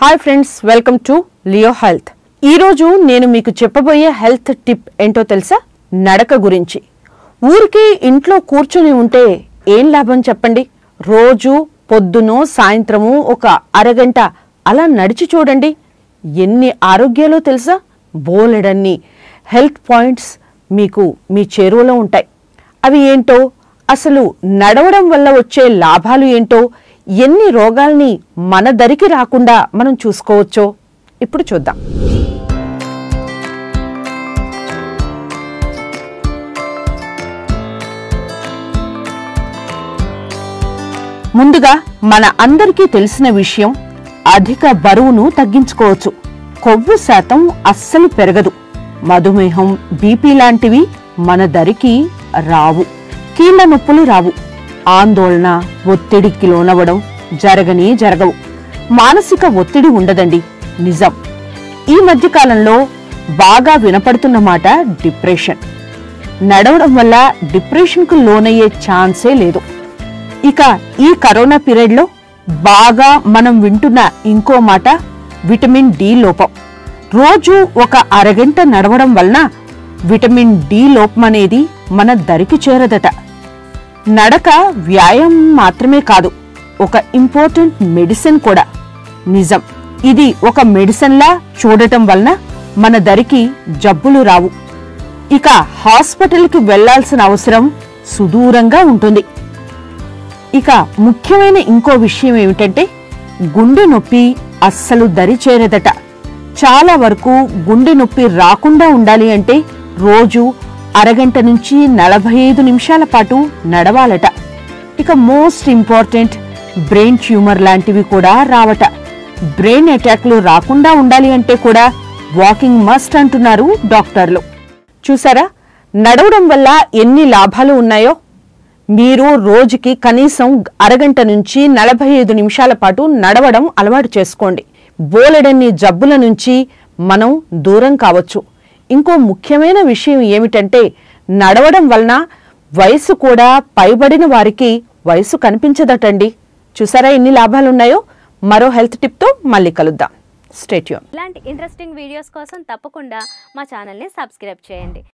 hi friends welcome to Leo health ఈరోజు నేను మీకు చెప్పబోయే హెల్త్ టిప్ ఏంటో తెలుసా నడక గురించి ఊరికి ఇంట్లో కూర్చుని ఉంటే ఏం లాభం చెప్పండి రోజు పొద్దునో సాయంత్రము ఒక అరగంట అలా నడిచి చూడండి ఎన్ని ఆరోగ్యాలో తెలుసా బోలెడన్ని హెల్త్ పాయింట్స్ మీకు మీ చేరువలో ఉంటాయి అవి ఏంటో అసలు నడవడం వల్ల వచ్చే లాభాలు ఏంటో ఎన్ని రోగాల్ని మన దరికి రాకుండా మనం చూసుకోవచ్చో ఇప్పుడు చూద్దాం ముందుగా మన అందరికీ తెలిసిన విషయం అధిక బరువును తగ్గించుకోవచ్చు కొవ్వు శాతం అస్సలు పెరగదు మధుమేహం బీపీ లాంటివి మన దరికి రావు కీళ్ల నొప్పులు రావు ఆందోళన ఒత్తిడికి లోనవడం జరగనే జరగవు మానసిక ఒత్తిడి ఉండదండి నిజం ఈ మధ్య కాలంలో బాగా వినపడుతున్న మాట డిప్రెషన్ నడవడం వల్ల డిప్రెషన్కు లోనయ్యే ఛాన్సే లేదు ఇక ఈ కరోనా పీరియడ్లో బాగా మనం వింటున్న ఇంకో మాట విటమిన్ డి లోపం రోజు ఒక అరగంట నడవడం వలన విటమిన్ డి లోపం అనేది మన దరికి చేరదట నడక వ్యాయామం మాత్రమే కాదు ఒక ఇంపార్టెంట్ మెడిసిన్ కూడా నిజం ఇది ఒక మెడిసిన్లా చూడటం వలన మన దరికి జబ్బులు రావు ఇక హాస్పిటల్కి వెళ్లాల్సిన అవసరం సుదూరంగా ఉంటుంది ఇక ముఖ్యమైన ఇంకో విషయం ఏమిటంటే గుండె నొప్పి అస్సలు దరి చేరదట చాలా వరకు గుండె నొప్పి రాకుండా ఉండాలి అంటే రోజు అరగంట నుంచి నలభై ఐదు నిమిషాల పాటు నడవాలట ఇక మోస్ట్ ఇంపార్టెంట్ బ్రెయిన్ ట్యూమర్ లాంటివి కూడా రావట బ్రెయిన్ అటాక్లు రాకుండా ఉండాలి అంటే కూడా వాకింగ్ మస్ట్ అంటున్నారు డాక్టర్లు చూసారా నడవడం వల్ల ఎన్ని లాభాలు ఉన్నాయో మీరు రోజుకి కనీసం అరగంట నుంచి నలభై ఐదు నిమిషాల పాటు నడవడం అలవాటు చేసుకోండి బోలెడన్ని జబ్బుల నుంచి మనం దూరం కావచ్చు ఇంకో ముఖ్యమైన విషయం ఏమిటంటే నడవడం వలన వయసు కూడా పైబడిన వారికి వయసు కనిపించదటండి చూసారా ఎన్ని లాభాలున్నాయో మరో హెల్త్ టిప్తో మళ్ళీ కలుద్దాం స్టేట్యూన్ ఇలాంటి ఇంట్రెస్టింగ్ వీడియోస్ కోసం తప్పకుండా మా ఛానల్ని సబ్స్క్రైబ్ చేయండి